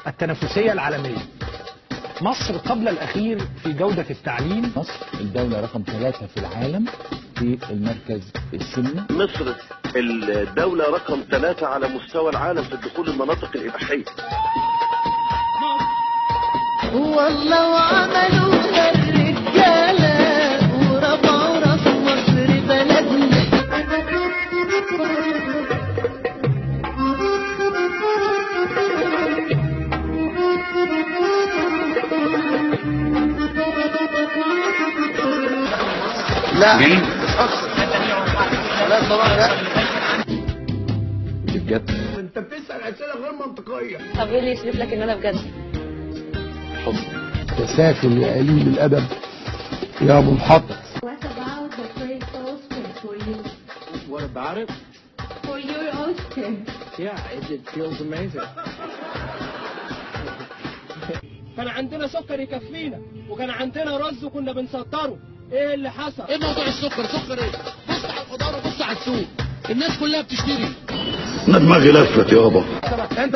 التنافسية العالمية مصر قبل الأخير في جودة التعليم مصر الدولة رقم ثلاثة في العالم في المركز السني مصر الدولة رقم ثلاثة على مستوى العالم في دخول المناطق الإباحية والله وعملوها الرجالة ورفعوا راس مصر بلدنا لا لا طبعا لا بجد انت بتسال اسئله غير منطقيه طب ايه اللي يثبت لك ان انا بجد تسافل يا قليل الادب يا منحطط What about the great Oscar for you? What about it? For your Oscar. Yeah, it, it feels amazing. كان عندنا سكر يكفينا وكان عندنا رز وكنا بنسطره ايه اللي حصل ايه موضوع السكر سكر ايه بص على الخضار وبص على السوق الناس كلها بتشتري أنا دماغي لفت يابا انت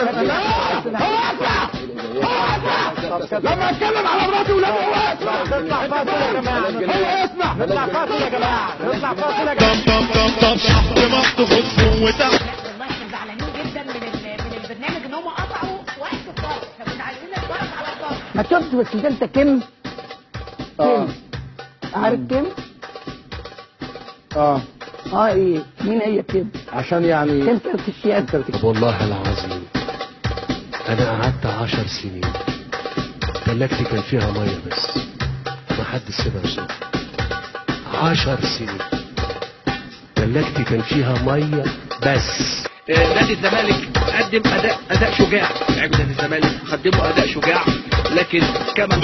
لما اتكلم على مراتي ولادي هو اسمع نطلع فاصل يا جماعه هو اسمع نطلع فاصل يا جماعه نطلع فاصل يا جماعه احنا زعلانين جدا من ال- من البرنامج ان هم قطعوا وقت الفرق احنا كنا عايزين نتفرج على الفرق ما شفتش بس انت كم اه عارف كم اه اه ايه مين هي كم عشان يعني كم كانت السياسه والله العظيم انا قعدت عشر سنين تلاجتي كان فيها ميه بس ما حد سيبها صوت عشر سنين تلاجتي كان فيها ميه بس نادي الزمالك قدم اداء اداء شجاع لعيبه نادي الزمالك قدموا اداء شجاع لكن كما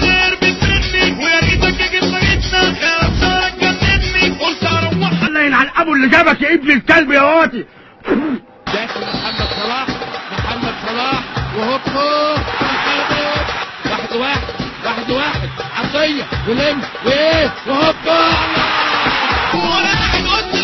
الله يلعن ابو اللي جابك يا ابن الكلب يا واتي داخل محمد صلاح محمد صلاح وهوب واحد واحد واحد واحد عطيه ولم وايه وهوب